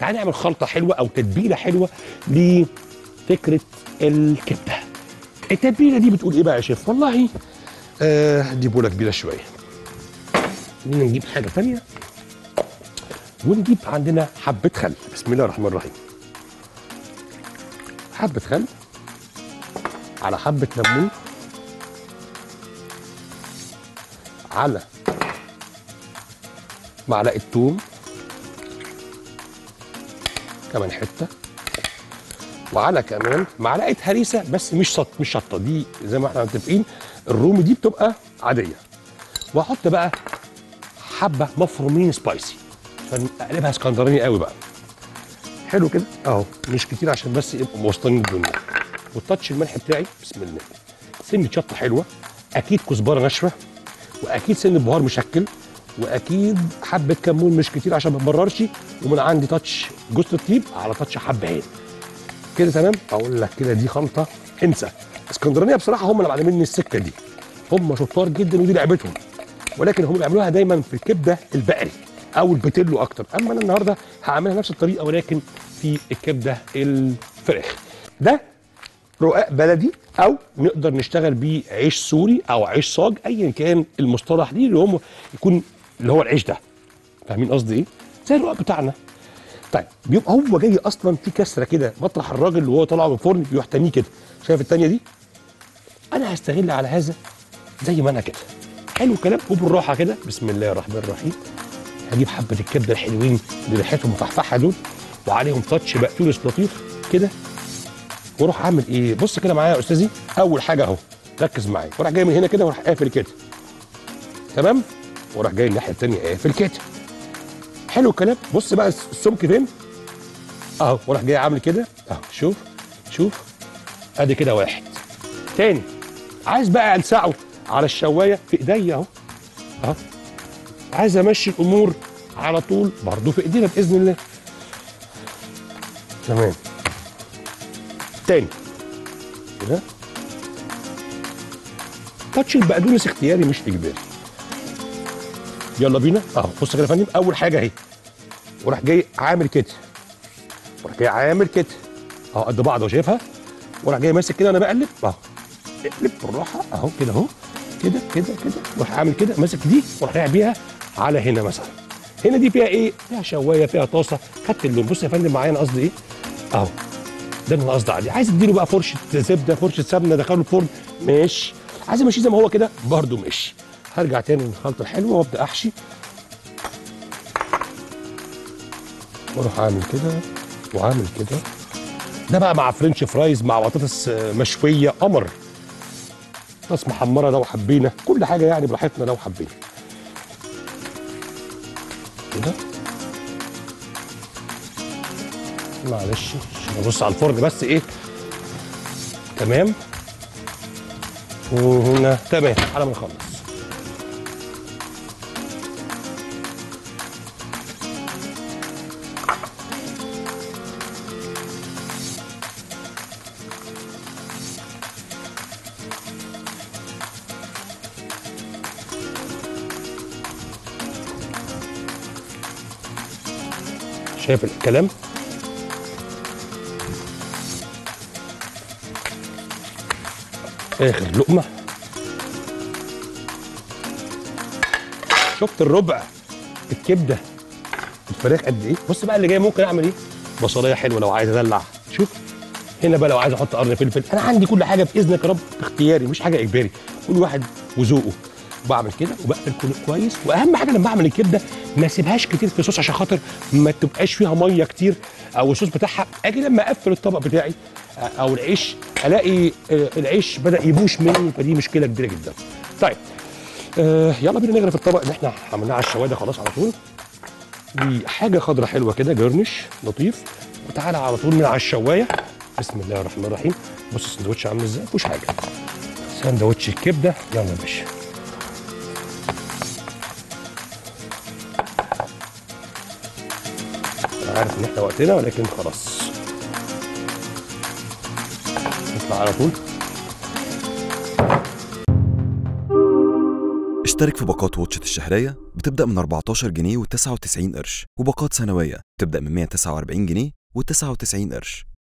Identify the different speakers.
Speaker 1: تعالى نعمل خلطه حلوه او تتبيله حلوه لفكره الكبده التتبيله دي بتقول ايه بقى يا شيف والله آه دي بوله كبيره شويه خلينا نجيب حاجه ثانيه ونجيب عندنا حبه خل بسم الله الرحمن الرحيم حبه خل على حبه ليمون على معلقه توم كمان حته وعلى كمان معلقه هريسه بس مش شط مش شطه دي زي ما احنا متفقين الرومي دي بتبقى عاديه واحط بقى حبه مفرومين سبايسي عشان اقلبها اسكندراني قوي بقى حلو كده اهو مش كتير عشان بس يبقوا موسطين الدنيا والتاتش الملح بتاعي بسم الله سنه شطه حلوه اكيد كزبره ناشفه واكيد سن بهار مشكل واكيد حبه كمون مش كتير عشان ما تمررش ومن عندي تاتش جوز الطيب على تاتش حبهان كده تمام اقول لك كده دي خلطه انسى اسكندرانيه بصراحه هم اللي معلميني السكه دي هم شطار جدا ودي لعبتهم ولكن هم بيعملوها دايما في الكبده البقري او البتلو اكتر اما انا النهارده هعملها نفس الطريقه ولكن في الكبده الفراخ ده رقاق بلدي او نقدر نشتغل بيه عيش سوري او عيش صاج ايا كان المصطلح دي اللي هم يكون اللي هو العيش ده فاهمين قصدي ايه زي الرقاق بتاعنا طيب بيبقى هو جاي اصلا في كسره كده مطرح الراجل اللي هو طالع من الفرن بيروح تانيه كده شايف التانيه دي انا هستغل على هذا زي ما انا كده حلو الكلام وبالراحه كده بسم الله الرحمن الرحيم هجيب حبه الكبده الحلوين اللي ريحتهم مفحفحه دول وعليهم تاتش بقدونس لطيف كده واروح اعمل ايه بص كده معايا يا استاذي اول حاجه اهو ركز معايا واروح جاي من هنا كده واروح قافل كده تمام واروح جاي الناحيه الثانيه قافل كده حلو الكلام بص بقى السمك فين اهو واروح جاي عامل كده اهو شوف شوف ادي كده واحد تاني عايز بقى السعه على الشوايه في ايديا اهو اهو عايز امشي الامور على طول برضه في ايدينا باذن الله تمام تاني كده تاتش البقدونس اختياري مش اجباري يلا بينا اهو بص كده يا فندم اول حاجه اهي وراح جاي عامل كده وراح جاي عامل كده اهو قد بعض اهو شايفها وراح جاي ماسك كده انا بقلب اهو اقلب بالراحه اهو كده اهو كده كده كده وراح عامل كده ماسك دي وراح رايح بيها على هنا مثلا هنا دي فيها ايه؟ فيها شوايه فيها طاسه خدت اللون بص يا فندم معايا انا قصدي ايه؟ اهو ده اللي انا قصدي عليه عايز اديله بقى فرشه زبده فرشه سمنه دخله الفرن ماشي عايز امشيه زي ما هو كده برده ماشي هرجع تاني للخلطه الحلوه وابدا احشي واروح اعمل كده وعامل كده ده بقى مع فرنش فرايز مع بطاطس مشويه قمر بطاطس محمره لو حبينا كل حاجه يعني براحتنا لو حبينا كده معلش عشان ابص على الفرن بس ايه تمام وهنا تمام على ما نخلص شايف الكلام اخر لقمه شفت الربع الكبده الفراخ قد ايه بص بقى اللي جاي ممكن اعمل ايه بصلايه حلوه لو عايز ادلع شوف هنا بقى لو عايز احط قرن فلفل انا عندي كل حاجه باذنك يا رب اختياري مش حاجه اجباري كل واحد وذوقه بعمل كده وبقفل كله كويس واهم حاجه لما اعمل الكبده ما اسيبهاش كتير في الصوص عشان خاطر ما تبقاش فيها ميه كتير او الصوص بتاعها اجي لما اقفل الطبق بتاعي او العيش الاقي العيش بدا يبوش مني فدي مشكله كبيره جدا طيب آه يلا بينا نغرف الطبق اللي احنا عملناه على الشوايه ده خلاص على طول دي حاجه خضرة حلوه كده جرنش لطيف وتعالى على طول من على الشوايه بسم الله الرحمن الرحيم بص السندوتش عامل ازاي مفيهوش حاجه سندوتش الكبده يلا يا باشا انا عارف ان احنا وقتنا ولكن خلاص نطلع على طول
Speaker 2: اشترك في باقات واتشت الشهرية بتبدأ من 14 جنيه و99 قرش وباقات سنوية بتبدأ من 149 جنيه و99 قرش